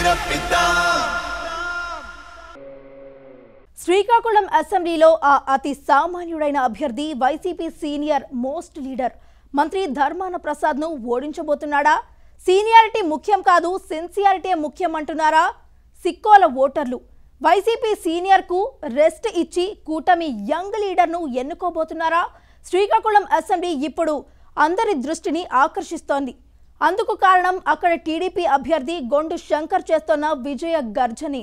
నిరూపిద్దాం శ్రీకాకుళం అసెంబ్లీలో ఆ అతి సామాన్యుడైన అభ్యర్థి వైసీపీ సీనియర్ మోస్ట్ లీడర్ మంత్రి ధర్మాన ప్రసాద్ను ఓడించబోతున్నాడా సీనియారిటీ ముఖ్యం కాదు సిన్సియారిటీ ముఖ్యం అంటున్నారా సిక్కోల ఓటర్లు వైసీపీ సీనియర్కు రెస్ట్ ఇచ్చి కూటమి యంగ్ లీడర్ను ఎన్నుకోబోతున్నారా శ్రీకాకుళం అసెంబ్లీ ఇప్పుడు అందరి దృష్టిని ఆకర్షిస్తోంది అందుకు కారణం అక్కడ టీడీపీ అభ్యర్థి గొండు శంకర్ చేస్తున్న విజయ గర్జనే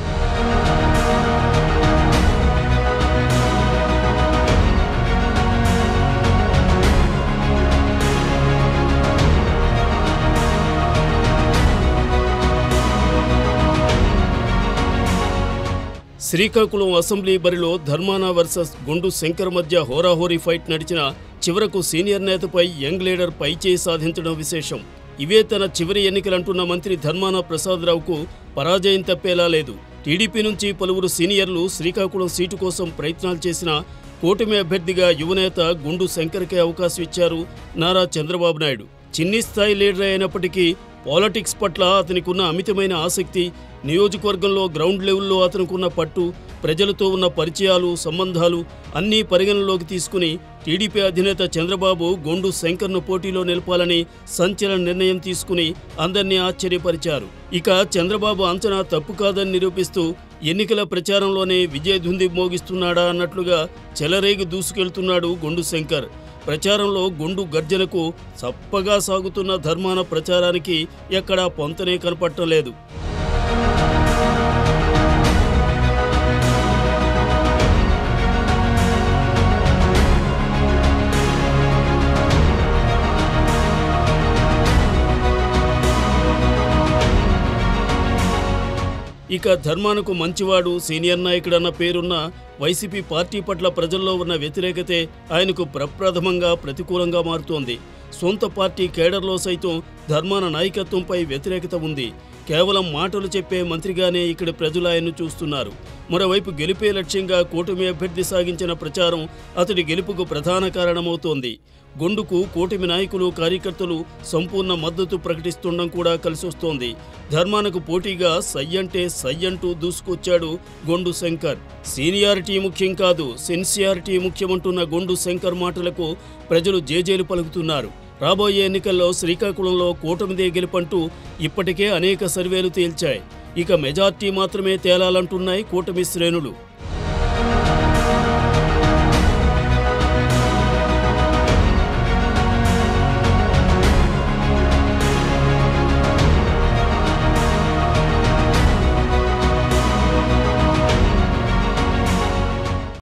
శ్రీకాకుళం అసెంబ్లీ బరిలో ధర్మాన వర్సెస్ గుండు శంకర్ మధ్య హోరాహోరీ ఫైట్ నడిచిన చివరకు సీనియర్ నేతపై యంగ్ లీడర్ పైచేయి సాధించడం విశేషం ఇవే తన చివరి ఎన్నికలంటున్న మంత్రి ధర్మాన ప్రసాదరావుకు పరాజయం తప్పేలా లేదు టీడీపీ నుంచి పలువురు సీనియర్లు శ్రీకాకుళం సీటు కోసం ప్రయత్నాలు చేసిన కూటమి అభ్యర్థిగా యువనేత గుండు శంకర్కే అవకాశం ఇచ్చారు నారా చంద్రబాబు నాయుడు చిన్ని స్థాయి లీడర్ అయినప్పటికీ పాలిటిక్స్ పట్ల అతనికి ఉన్న అమితమైన ఆసక్తి నియోజకవర్గంలో గ్రౌండ్ లెవెల్లో అతనికున్న పట్టు ప్రజలతో ఉన్న పరిచయాలు సంబంధాలు అన్నీ పరిగణనలోకి తీసుకుని టీడీపీ అధినేత చంద్రబాబు గొండు శంకర్ను పోటీలో నిలపాలని సంచలన నిర్ణయం తీసుకుని అందరినీ ఆశ్చర్యపరిచారు ఇక చంద్రబాబు అంచనా తప్పు కాదని నిరూపిస్తూ ఎన్నికల ప్రచారంలోనే విజయధుంది మోగిస్తున్నాడా అన్నట్లుగా చెలరేగి దూసుకెళ్తున్నాడు గొండు శంకర్ ప్రచారంలో గుండు గర్జనకు చప్పగా సాగుతున్న ధర్మాన ప్రచారానికి ఎక్కడా పొంతనే కనపడటం లేదు ఇక ధర్మానకు మంచివాడు సీనియర్ నాయకుడన్న పేరున్న వైసీపీ పార్టీ పట్ల ప్రజల్లో ఉన్న వ్యతిరేకతే ఆయనకు ప్రప్రథమంగా ప్రతికూలంగా మారుతోంది సొంత పార్టీ కేడర్లో సైతం ధర్మాన నాయకత్వంపై వ్యతిరేకత ఉంది కేవలం మాటలు చెప్పే మంత్రిగానే ఇక్కడి ప్రజలు ఆయన్ను చూస్తున్నారు మరోవైపు గెలిపే లక్ష్యంగా కూటమి అభ్యర్థి సాగించిన ప్రచారం అతడి గెలుపుకు ప్రధాన కారణమవుతోంది గుండుకు కూటమి నాయకులు కార్యకర్తలు సంపూర్ణ మద్దతు ప్రకటిస్తుండడం కూడా కలిసొస్తోంది ధర్మానకు పోటీగా సై అంటే సై అంటూ దూసుకొచ్చాడు గొండు శంకర్ సీనియారిటీ ముఖ్యం కాదు సిన్సియారిటీ ముఖ్యమంటున్న గొండు శంకర్ మాటలకు ప్రజలు జేజేలు పలుకుతున్నారు రాబోయే ఎన్నికల్లో శ్రీకాకుళంలో కూటమిదే గెలుపంటూ ఇప్పటికే అనేక సర్వేలు తేల్చాయి ఇక మెజార్టీ మాత్రమే తేలాలంటున్నాయి కూటమి శ్రేణులు